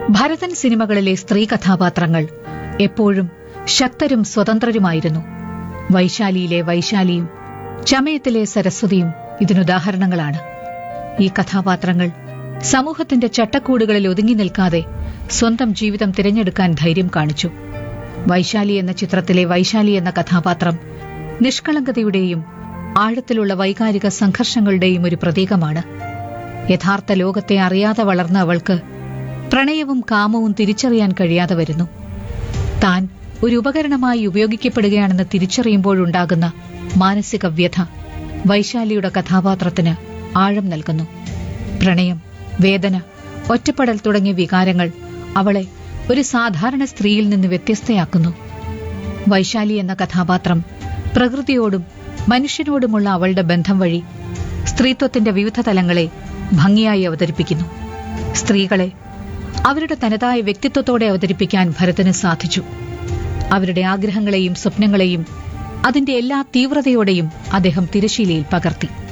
ഭരതൻ സിനിമകളിലെ സ്ത്രീ കഥാപാത്രങ്ങൾ എപ്പോഴും ശക്തരും സ്വതന്ത്രരുമായിരുന്നു വൈശാലിയിലെ വൈശാലിയും ചമയത്തിലെ സരസ്വതിയും ഇതിനുദാഹരണങ്ങളാണ് ഈ കഥാപാത്രങ്ങൾ സമൂഹത്തിന്റെ ചട്ടക്കൂടുകളിൽ ഒതുങ്ങി നിൽക്കാതെ സ്വന്തം ജീവിതം തിരഞ്ഞെടുക്കാൻ ധൈര്യം കാണിച്ചു വൈശാലി എന്ന ചിത്രത്തിലെ വൈശാലി എന്ന കഥാപാത്രം നിഷ്കളങ്കതയുടെയും ആഴത്തിലുള്ള വൈകാരിക സംഘർഷങ്ങളുടെയും ഒരു പ്രതീകമാണ് യഥാർത്ഥ ലോകത്തെ അറിയാതെ വളർന്ന അവൾക്ക് പ്രണയവും കാമവും തിരിച്ചറിയാൻ കഴിയാതെ വരുന്നു താൻ ഒരു ഉപകരണമായി ഉപയോഗിക്കപ്പെടുകയാണെന്ന് തിരിച്ചറിയുമ്പോഴുണ്ടാകുന്ന മാനസിക വ്യഥ വൈശാലിയുടെ കഥാപാത്രത്തിന് ആഴം നൽകുന്നു പ്രണയം വേദന ഒറ്റപ്പെടൽ തുടങ്ങിയ വികാരങ്ങൾ അവളെ ഒരു സാധാരണ സ്ത്രീയിൽ നിന്ന് വ്യത്യസ്തയാക്കുന്നു വൈശാലി എന്ന കഥാപാത്രം പ്രകൃതിയോടും മനുഷ്യനോടുമുള്ള അവളുടെ ബന്ധം വഴി സ്ത്രീത്വത്തിന്റെ വിവിധ തലങ്ങളെ ഭംഗിയായി അവതരിപ്പിക്കുന്നു സ്ത്രീകളെ അവരുടെ തനതായ വ്യക്തിത്വത്തോടെ അവതരിപ്പിക്കാൻ ഭരതന് സാധിച്ചു അവരുടെ ആഗ്രഹങ്ങളെയും സ്വപ്നങ്ങളെയും അതിന്റെ എല്ലാ തീവ്രതയോടെയും അദ്ദേഹം തിരശീലയിൽ പകർത്തി